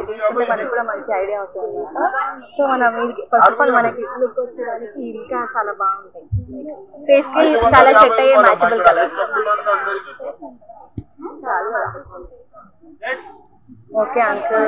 ఇది తీసుకుంటే మనకి కూడా మంచి ఐడియా వస్తుంది సో మనం ఇది ఫస్ట్ ఆఫ్ ఆల్ మనకి లుక్ వచ్చేదానికి ఇంకా చాలా బాగుంటాయి ఫేస్ కి చాలా సెట్ అయ్యే మ్యాచబుల్ కలర్స్ ఓకే అంకుల్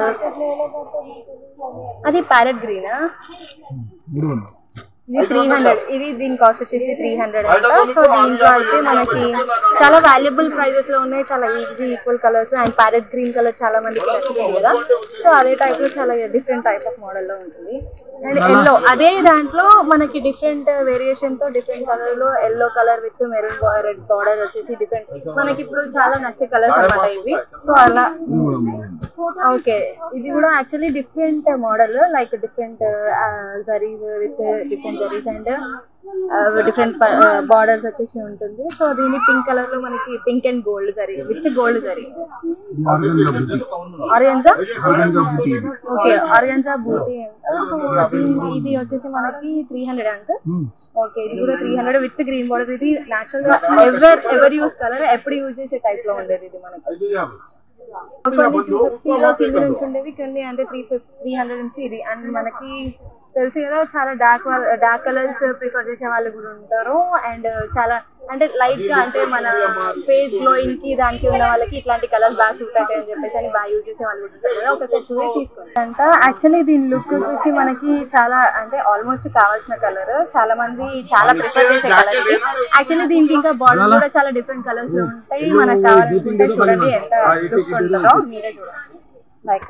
అది ప్యారెట్ గ్రీనా మూడు వందలు ఇది త్రీ హండ్రెడ్ ఇది దీని కాస్ట్ వచ్చేసి త్రీ హండ్రెడ్ అంట సో దీంట్లో అయితే మనకి చాలా వాల్యుబుల్ ప్రైజెస్ లో ఉన్నాయి చాలా easy equal colours and parrot green colour చాలా మందికి నచ్చుతుంది కదా సో అదే టైప్ లో చాలా డిఫరెంట్ టైప్ ఆఫ్ మోడల్ లో ఉంటుంది అండ్ ఎల్లో అదే దాంట్లో మనకి డిఫరెంట్ వేరియేషన్ తో డిఫరెంట్ కలర్ లో yellow colour with maroon red border వచ్చేసి డిఫరెంట్ మనకి ఇప్పుడు చాలా నచ్చే కలర్స్ అన్నమాట ఇవి సో అలా ఇది కూడా మూడు వందలు ఓకే ఇది కూడా actually different model like different zaris with different zaris and different borders వచ్చేసి ఉంటుంది సో దీని పింక్ కలర్ లో మనకి pink and gold zari with gold zari ఇది ఆర్గన్జా బూటీ ఆరెంజా ఆర్గన్జా బూటీ ఇది ఓకే ఆరెంజా బూటీ అంట సో దీని ఇది వచ్చేసి మనకి త్రీ హండ్రెడ్ అంట ఉమ్. ఓకే ఇది కూడా three hundred with green border ఇది నేచురల్ గా ఎవర్ ఎవర్ యూస్ కలర్ ఎప్పుడు యూజ్ చేసే టైప్ లో ఉండేది ఇది మనకి కొన్ని టూ ఫిఫ్టీలో కింద నుంచి ఉండేవి కొన్ని అంటే త్రీ ఫిఫ్టీ త్రీ హండ్రెడ్ నుంచి ఇది అండ్ మనకి తెలుసు కదా చాలా డార్క్ డార్క్ కలర్స్ ప్రిఫర్ చేసే వాళ్ళు కూడా ఉంటారు అండ్ చాలా అంటే లైట్ గా అంటే మన ఫేస్ గ్లోయింగ్ కి దానికి ఉన్న వాళ్ళకి ఇట్లాంటి కలర్స్ బాగా సూట్ అవుతాయి అని చెప్పేసి అని బాగా యూజ్ చేసే వాళ్ళు కూడా ఉంటారు కదా ఒక సెట్ తీసుకోండి అంట యాక్చువల్లీ దీని లుక్ వచ్చేసి మనకి చాలా అంటే ఆల్మోస్ట్ కావాల్సిన కలర్ చాలా మంది చాలా ప్రిఫర్ చేసే కలర్ ఇది యాక్చువల్లీ దీనికి ఇంకా బాడీ కూడా చాలా డిఫరెంట్ కలర్స్ లో ఉంటాయి మనకు కావాలనుకుంటే చూడండి ఎంత లుక్ ఉంటుందో మీరే చూడండి లైక్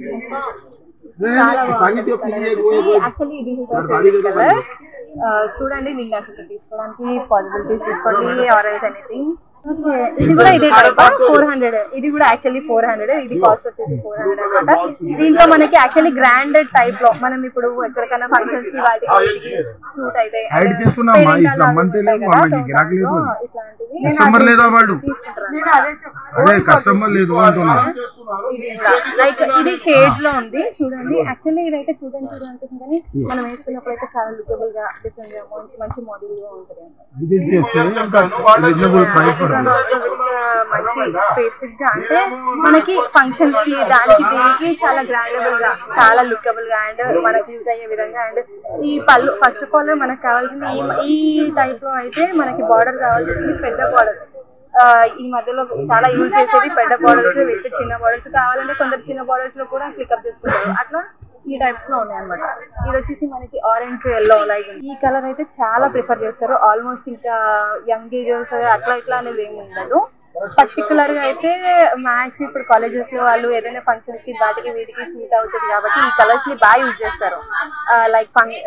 చాలా బాగుంది యాక్చువల్లీ ఇది కలర్ చూడండి మీకు నచ్చుతుంది తీసుకోవడానికి పాసిబిలిటీస్ తీసుకోండి ఆర్ ఎల్స్ ఎనీథింగ్ ఇది కూడా ఇదే టైప్ ఫోర్ హండ్రెడ్ ఇది కూడా యాక్చువల్లీ ఫోర్ హండ్రెడ్ ఇది కాస్ట్ వచ్చేసి ఫోర్ హండ్రెడ్ అనమాట దీంట్లో మనకి యాక్చువల్లీ గ్రాండెడ్ టైప్ లో మనం ఇప్పుడు ఎక్కడికైనా ఫంక్షన్స్ కి వాటికి సూట్ అయితే హైడ్ చేస్తున్నామ్మా, ఈ సమ్మంతే లేదు, మనకి గిరాకీ లేదు. ఇట్లాంటివి కస్టమర్ లేదా వాడు తీసుకుంటారు అదే కస్టమర్ లేదు అంటున్నా ఇది కూడా లైక్ ఇది షేడ్స్ లో ఉంది చూడండి యాక్చువల్లీ ఇదైతే చూడండి చూడండి అనిపిస్తుంది కానీ మనం వేసుకున్నప్పుడు అయితే చాలా లుకబుల్ గా డిఫరెంట్ గా మంచి- మంచి మోడల్ గా ఉంటుంది అన్నమాట. విజిట్ చేస్తే రీజనబుల్ ప్రైస్ పడుతుంది మంచి స్పెసిఫిక్ గా అంటే మనకి ఫంక్షన్స్ కి దానికి దీనికి చాలా గ్రాండబుల్ గా చాలా లుకబుల్ గా అండ్ మనకి యూజ్ అయ్యే విధంగా అండ్ ఈ పళ్ళు ఫస్ట్ ఆఫ్ ఆల్ మనకు కావాల్సింది ఈ ఈ టైప్ లో అయితే మనకి బార్డర్ కావాల్సింది పెద్ద బార్డర్ ఈ మధ్యలో చాలా యూజ్ చేసేది పెద్ద బార్డర్స్ విత్ చిన్న బార్డర్స్ కావాలంటే కొందరు చిన్న బార్డర్స్ లో కూడా క్లికప్ చేసుకుంటారు అట్లా ఈ టైప్స్ లో ఉన్నాయి అనమాట ఇది వచ్చేసి మనకి ఆరెంజ్ ఎల్లో లైక్ ఈ కలర్ అయితే చాలా ప్రిఫర్ చేస్తారు ఆల్మోస్ట్ ఇంకా యంగ్ ఏజర్స్ అట్లా ఇట్లా అనేది ఏమి ఉండదు పర్టికులర్ గా అయితే మ్యాక్స్ ఇప్పుడు కాలేజెస్ లో వాళ్ళు ఏదైనా ఫంక్షన్స్ కి వాటికి వీటికి సూట్ అవుతుంది కాబట్టి ఈ కలర్స్ ని బాగా యూజ్ చేస్తారు లైక్